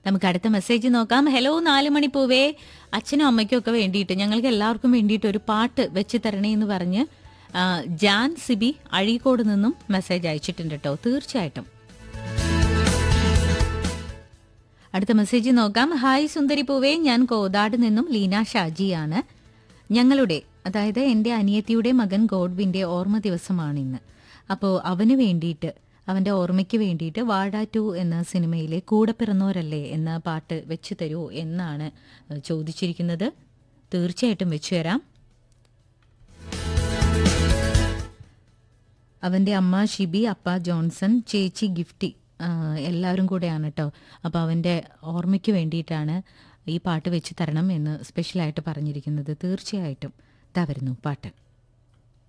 നമുക്ക് അടുത്ത മെസ്സേജ് നോക്കാം ഹലോ നാല് മണി പൂവേ അച്ഛനും അമ്മയ്ക്കും ഒക്കെ വേണ്ടിയിട്ട് ഞങ്ങൾക്ക് എല്ലാവർക്കും വേണ്ടിയിട്ട് ഒരു പാട്ട് വെച്ച് തരണേ എന്ന് പറഞ്ഞ് ആ, ജാൻ സിബി അഴീക്കോട് നിന്നും മെസ്സേജ് അയച്ചിട്ടുണ്ട് കേട്ടോ തീർച്ചയായിട്ടും അടുത്ത മെസ്സേജ് നോക്കാം ഹായ് സുന്ദരി പൂവേ ഞാൻ കോതാട് നിന്നും ലീന ഷാജിയാണ് ഞങ്ങളുടെ അതായത് എൻ്റെ അനിയത്തിയുടെ മകൻ ഗോഡ്വിൻ്റെ ഓർമ്മ ദിവസമാണ് ഇന്ന് അപ്പോൾ അവന് വേണ്ടിയിട്ട് അവൻ്റെ ഓർമ്മയ്ക്ക് വേണ്ടിയിട്ട് വാഴ ടു എന്ന സിനിമയിലെ കൂടെ പിറന്നോരല്ലേ എന്ന പാട്ട് വെച്ച് തരുമോ എന്നാണ് ചോദിച്ചിരിക്കുന്നത് തീർച്ചയായിട്ടും വെച്ചു തരാം അവൻ്റെ അമ്മ ഷിബി അപ്പ ജോൺസൺ ചേച്ചി ഗിഫ്റ്റി ആ, എല്ലാവരും കൂടെയാണ് കേട്ടോ അപ്പോൾ അവൻ്റെ ഓർമ്മയ്ക്ക് വേണ്ടിയിട്ടാണ് ഈ പാട്ട് വെച്ച് തരണം എന്ന് സ്പെഷ്യലായിട്ട് പറഞ്ഞിരിക്കുന്നത് തീർച്ചയായിട്ടും ഇതാ വരുന്നു പാട്ട്